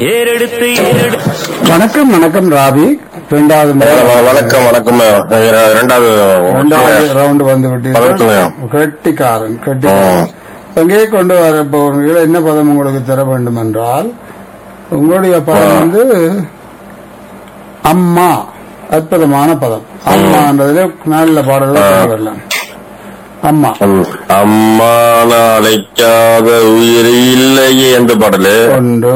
ஏறெடுத்து ஏறெடுத்து வணக்கம் வணக்கம் ராவி இரண்டாவது முறை வ- வணக்கம் வணக்கம் இர- இரண்டாவது இரண்டாவது ரவுண்ட் வந்து பதத்துலயா? விட்டீர்கள் கெட்டிக்காரன் கெட்டிக்காரன் எங்கே கொண்டு வர போகிறீர்கள் என்ன பதம் உங்களுக்கு தர வேண்டும் என்றால் உங்களுடைய பதம் வந்து அம்மா அற்புதமான பதம் அம்மான்றதுல நல்ல பாடல்கள் கொண்டு வரலாம் அம்மா ம். அம்மா நான் அழைக்காத உயிர் இல்லையே என்ற பாடலு ஒன்று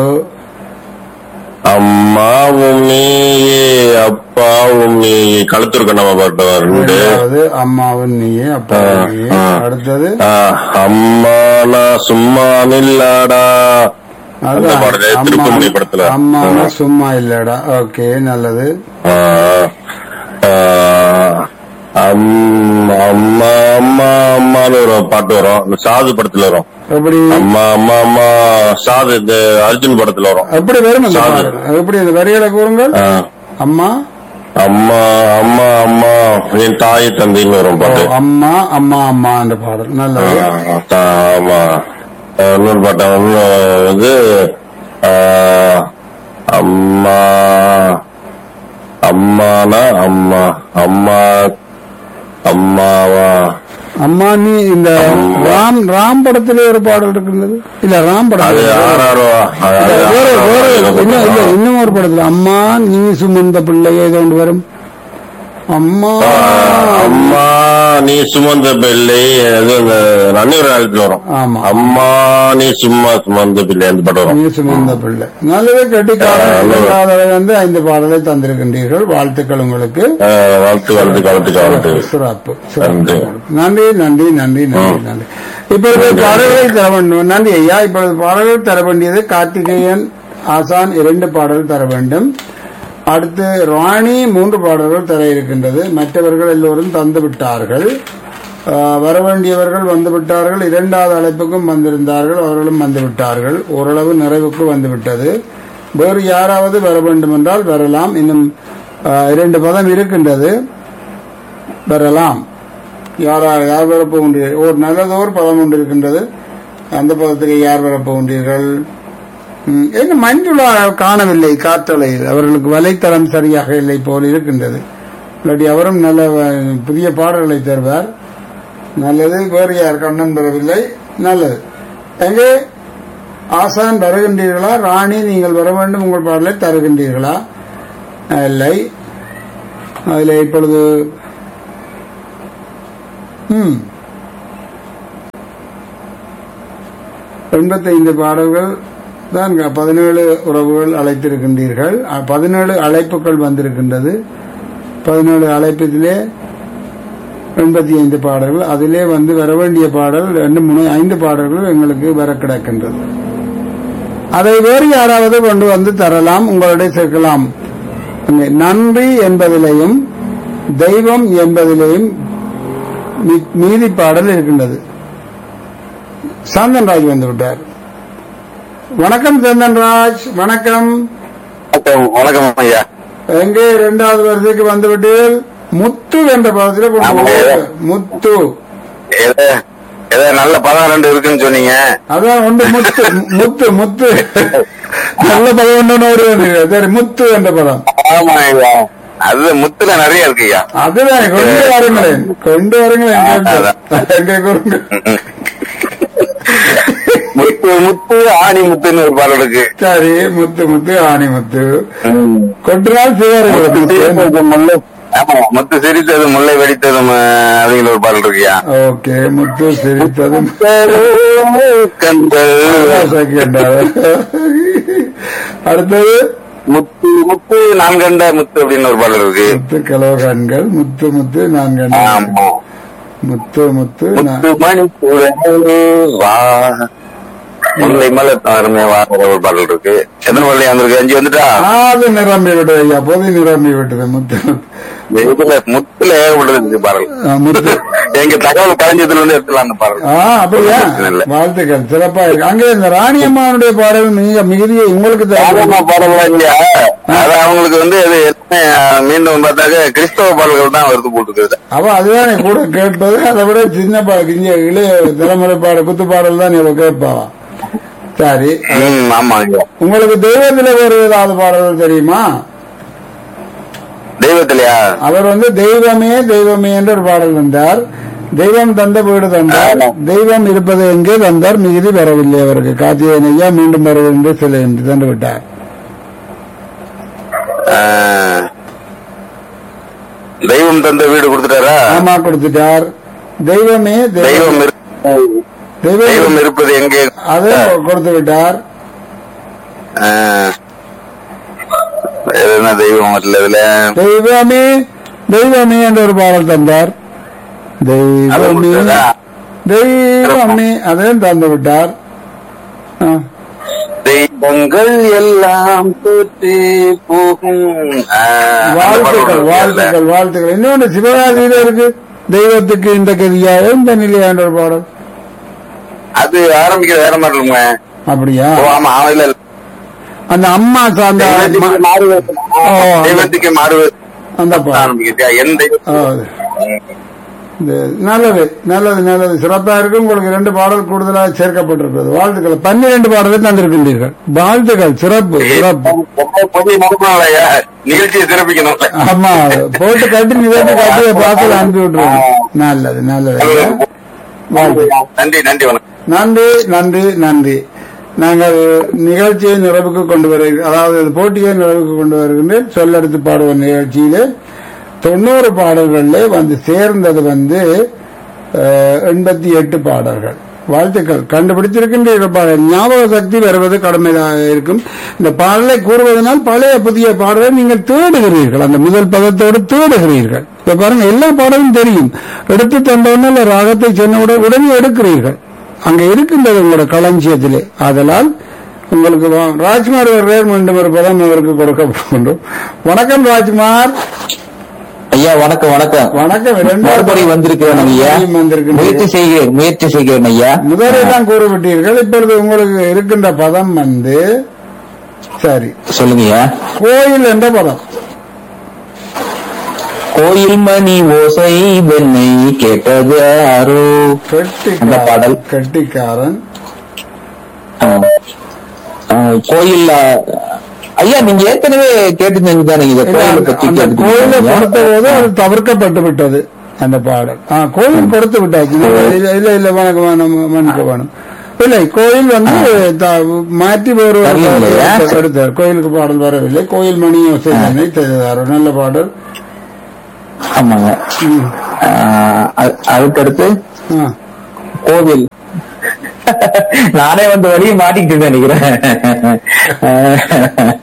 அம்மாவும் நீயே அப்பாவும் நீயே களத்தூர் கண்ணம்மா பாட்டு ரெண்டு இரண்டாவது அம்மாவின் நீயே அப்பாவின் நீயே ஆ. அடுத்தது ஆ, அம்மா நான் சும்மா நில்லாடா அந்த அதுதான் பாடலு அம்மா திருப்பமணி படத்துல அம்மா சும்மா இல்லடா ஓகே நல்லது ஆ, ஆ, அம்- அம்மா அம்மா அம்மான்னு ஒரு பாட்டு வரும் இந்த சாது படத்துல வரும் எப்படி அம்மா அம்மா அம்மா சாது இந்த அர்ஜுன் படத்துல வரும் எப்படி வரும் அந்த சாது. பாடல் எப்படி அந்த வரிகளை கூறுங்கள் ஆ, அம்மா அம்மா அம்மா அம்மா என் தாய் தந்தைன்னு வரும் ஓ, பாட்டு அம்மா அம்மா அம்மா என்ற பாடல் ஆ, நல்லது ஆ, ஆமா ஆ, இன்னொரு பாட்டு இன்னும் வந்து ஆ, அம்மா அம்மானா அம்மா அம்மா அம்மாவா அம்மா நீ இந்த ராம் ராம் படத்திலே ஒரு பாடல் இருக்கின்றது இல்ல ராம் அது படத்துல ஆறாரோ இல்ல, வேற வேற இன்னும் இல்ல இன்னும் ஒரு படத்துல அம்மா நீ சுமந்த பிள்ளை ஏதோ ஒன்று வரும் அம்மா அம்மா நீ சுமந்த பிள்ளை அது அந்த நன்னூறு காலத்துல வரும் ஆமா அம்மா நீ சும்மா சுமந்த பிள்ளை அந்த பாட்டு வரும் நீ சுமந்த பிள்ளை நல்லது கட்டிக்காரன் இரண்டாவது வந்து ஐந்து பாடலை தந்திருக்கின்றீர்கள் வாழ்த்துக்கள் உங்களுக்கு ஆ, வாழ்த்து வாழ்த்து வாழ்த்து வாழ்த்து சிறப்பு நன்றி. சிறப்பு நன்றி நன்றி நன்றி நன்றி நன்றி இப்பொழுது பாடல்களை தர வேண்டும் நன்றி ஐயா இப்பொழுது பாடல்கள் தர வேண்டியது கார்த்திகேயன் ஆசான் இரண்டு பாடல் தர வேண்டும் அடுத்து ராணி மூன்று பாடல்கள் தர இருக்கின்றது மற்றவர்கள் எல்லோரும் தந்து விட்டார்கள் ஆஹ், வர வேண்டியவர்கள் வந்து விட்டார்கள் இரண்டாவது அழைப்புக்கும் வந்திருந்தார்கள் அவர்களும் வந்து விட்டார்கள் ஓரளவு நிறைவுக்கு வந்துவிட்டது வேறு யாராவது வர வேண்டும் என்றால் வரலாம் இன்னும் ஆஹ், இரண்டு பதம் இருக்கின்றது வரலாம் யாரா யார் வரப்போகின்றீர்கள் ஒரு நல்லதோர் பதம் ஒன்று இருக்கின்றது அந்த பதத்துக்கு யார் வரப்போகின்றீர்கள் ம், என்ன மஞ்சுளா காணவில்லை காற்றலையில் அவர்களுக்கு வலைத்தளம் சரியாக இல்லை போல் இருக்கின்றது இல்லாட்டி அவரும் நல்ல அஹ், புதிய பாடல்களை தருவார் நல்லது வேறு யார் கண்ணன் பெறவில்லை நல்லது எங்கே ஆசான் வருகின்றீர்களா ராணி நீங்கள் வர வேண்டும் உங்கள் பாடலை தருகின்றீர்களா இல்லை அதில் இப்பொழுது ம் எண்பத்தைந்து பாடல்கள் தான் இங்க பதினேழு உறவுகள் அழைத்திருக்கின்றீர்கள் அ, பதினேழு அழைப்புகள் வந்திருக்கின்றது பதினேழு அழைப்பதிலே எண்பத்தி ஐந்து பாடல்கள் அதிலே வந்து வர வேண்டிய பாடல் ரெண்டு மூணு ஐந்து பாடல்கள் எங்களுக்கு வர கிடக்கின்றது அதை வேறு யாராவது கொண்டு வந்து தரலாம் உங்களுடைய சேர்க்கலாம் இங்கே நன்றி என்பதிலேயும் தெய்வம் என்பதிலேயும் மீ- மீதி பாடல் இருக்கின்றது சாந்தன்ராஜ் வந்து விட்டார் வணக்கம் சந்தன்ராஜ் வணக்கம் வணக்கம் வணக்கம் ஐயா எங்கே இரண்டாவது வருஷத்துக்கு வந்து விட்டீர்கள் முத்து என்ற பதத்தில் கொண்டு ஆமா. வந்து முத்து ஏதோ ஏதோ நல்ல பதம் ரெண்டு இருக்குன்னு சொன்னீங்க அதான் ஒன்று முத்து முத்து முத்து நல்ல பதம் ஒன்று ஓடி வந்தீர்கள் சரி முத்து என்ற பதம் ஆமா ஐயா அது முத்துல நிறைய இருக்கு ஐயா அதுதான் கொண்டு வருங்களேன் கொண்டு வருங்களேன் கேட்போம். எங்கே கூறுங்க முத்து முத்து ஆணி முத்துன்னு ஒரு பாடல் இருக்கு சரி முத்து முத்து ஆணி முத்து கொன்றால் சிவர்கள் முல்லை ஆமா முத்து சிரித்தது முல்லை வெடித்ததும் அஹ், அப்படிங்கிற ஒரு பாடல் இருக்குயா ஓகே முத்து சிரித்ததும் கண்கள் செகண்டாவது. அடுத்தது முத்து முத்து நான் கண்ட முத்து அப்படின்னு ஒரு பாடல் இருக்கு முத்து கலவகன்கள் முத்து முத்து நான் கண்ட ஆமா முத்து முத்து நான் முத்து மணி குழலே வா முல்லை மலர் தாருமே வாங்கிற ஒரு பாடல் இருக்கு எத்தனை பள்ளி வந்திருக்கு அஞ்சு வந்துட்டா அது நிரம்பி விட்டது ஐயா பொது நிரம்பி விட்டது முத்து இதுல முத்துல ஏகப்பட்டது இருக்கு பாடல் ஆ, முத்து எங்க தகவல் கலைஞத்துல இருந்து எடுத்துலாம் அந்த பாடல் ஆ அப்படியா இல்ல. வாழ்த்துக்கள் சிறப்பா இருக்கு அங்கே இந்த ராணியம்மாவுடைய பாடல் மிக மிகுதியை உங்களுக்கு தெரியும் சாதாரண பாடல்லாம் இல்லையா அது அவங்களுக்கு வந்து அது எல்லாமே மீண்டும் பார்த்தாக்க கிறிஸ்தவ பாடல்கள் தான் வருது போட்டுக்கிறது அவ அதுதானே கூட கேட்பது அதை விட சின்ன பாடல் இங்க இளைய தலைமுறை பாட குத்து பாடல் தான் இவ கேட்பாவா சரி ம் ஆமா ஐயா உங்களுக்கு தெய்வத்துல வேறு ஏதாவது பாடல்கள் தெரியுமா தெய்வத்திலயா அவர் வந்து தெய்வமே தெய்வமே என்று ஒரு பாடல் வந்தார் தெய்வம் தந்த வீடு தந்தார் தெய்வம் இருப்பது எங்கே தந்தார் மிகுதி வரவில்லை அவருக்கு கார்த்திகேயன் ஐயா மீண்டும் வருவென்று சில என்று தந்து விட்டார் ஆ. தெய்வம் தந்த வீடு கொடுத்துட்டாரா ஆமா கொடுத்துட்டார் தெய்வமே தெய்வம் தெய்வம் இரு- தெய்வம் தெய்வம் இருப்பது எங்கே அதை கொடுத்து விட்டார் ஆ. வேற என்ன தெய்வம் வரல இதுல தெய்வமே தெய்வமே என்ற ஒரு பாடல் தந்தார் அதை தெய்வமே கொடுத்தாரா? தெய்வமே அதையும் தந்து விட்டார் ஆ. தெய்வங்கள் எல்லாம் தோற்றே போகும் ஆ, அந்த பாடல் வாழ்த்துக்கள் இருக்குல்ல? வாழ்த்துக்கள் வாழ்த்துக்கள் இன்னொன்று சிவகாசியில இருக்கு தெய்வத்துக்கு இந்த கதியாக இந்த நிலையாண்ட ஒரு பாடல் அது ஆரம்பிக்கிற வேற மாதிரி இல்லைங்க அப்படியா ஓ ஆமா ஆமா, இல்ல இல்ல. அந்த அம்மா சார்ந்த தெய்வத்துக்கு ம- மாறுவது ஓ, அந்த- தெய்வத்துக்கு மாறுவது அந்த பாடல் ஆரம்பிக்கிறியா என் தெய்வம் ஓ, இது நல்லது நல்லது நல்லது சிறப்பா இருக்கு உங்களுக்கு ரெண்டு பாடல் கூடுதலாக சேர்க்கப்பட்டிருக்கிறது வாழ்த்துக்கள் பன்னிரண்டு பாடலை தந்திருக்கின்றீர்கள் வாழ்த்துக்கள் சிறப்பு சிறப்பு ரொம்ப பொது நடக்கணும்லையா நிகழ்ச்சியை சிறப்பிக்கணும் ஆமா போட்டு கட்டி நிகழ்ச்சி கட்டி பார்த்து அனுப்பி விட்டுருவோம் நல்லது நல்லது வாழ்த்துக்கள் நன்றி நன்றி வணக்கம் நன்றி நன்றி நன்றி நாங்கள் நிகழ்ச்சியை நிறைவுக்கு கொண்டு வர அதாவது இது போட்டியை நிறைவுக்கு கொண்டு வருகின்றேன் சொல்லெடுத்து பாடுவோம் நிகழ்ச்சியிலே தொண்ணூறு பாடல்களிலே வந்து சேர்ந்தது வந்து அஹ், எண்பத்தி எட்டு பாடல்கள் வாழ்த்துக்கள் கண்டுபிடித்திருக்கின்றீர்கள் பாடல் ஞாபக சக்தி வருவது கடமையாக இருக்கும் இந்த பாடலை கூறுவதனால் பழைய புதிய பாடலை நீங்கள் தேடுகிறீர்கள் அந்த முதல் பதத்தோடு தேடுகிறீர்கள் இப்ப பாருங்க எல்லா பாடலும் தெரியும் எடுத்து தந்தவுடனே இல்ல ராகத்தை சொன்னவுடன் உடனே எடுக்கிறீர்கள் அங்க இருக்கின்றது உங்களோட களஞ்சியத்திலே ஆதலால் உங்களுக்கு வா- ராஜ்குமார் வருகிறார் மீண்டும் ஒரு பதம் அவருக்கு கொடுக்கப்படும் வணக்கம் ராஜ்குமார் ஐயா வணக்கம் வணக்கம் வணக்கம் இரண்டாவது மறுபடியும் வந்திருக்கிறேன் ஐயா மறுபடியும் வந்திருக்கின்றீர்கள். முயற்சி செய்கிறேன் முயற்சி செய்கிறேன் ஐயா முதலில் தான் கூறிவிட்டீர்கள் இப்பொழுது உங்களுக்கு இருக்கின்ற பதம் வந்து சரி சொல்லுங்க ஐயா கோயில் என்ற பதம் கோயில் மணி ஓசை வெண்ணை கேட்டது யாரோ அந்த பாடல். கெட்டிக்காரன் கெட்டிக்காரன் ஆ. ஆ, கோயில் ஆ, ஐயா நீங்க ஏற்கனவே கேட்டு தானே இத கோயிலை பத்தி அந்த கேட்டுட்டு கோயிலை இருக்கீங்க. கொடுத்த போது அது தவிர்க்கப்பட்டு விட்டது அந்த பாடல் ஆ, கோயில் கொடுத்து விட்டாச்சு இல்ல இல்ல இல்ல வணக்கம் வேணும் மன்னிக்க வேணும் இல்லை கோயில் வந்து த- மாற்றி வேறு ஒரு வரலையா? பாடல் எடுத்தார் கோயிலுக்கு பாடல் வரவில்லை கோயில் மணி யோசனை செய்தார் நல்ல பாடல் ஆமாங்க ம். ஆ, அ- அதுக்கடுத்து ஆ. கோவில் நானே வந்து வழியை மாட்டிக்கிட்டு நினைக்கிறேன்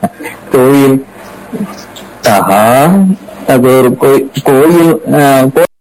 கோயில் ஆஹா அது ஒரு கோயில் கோயில் ஆ,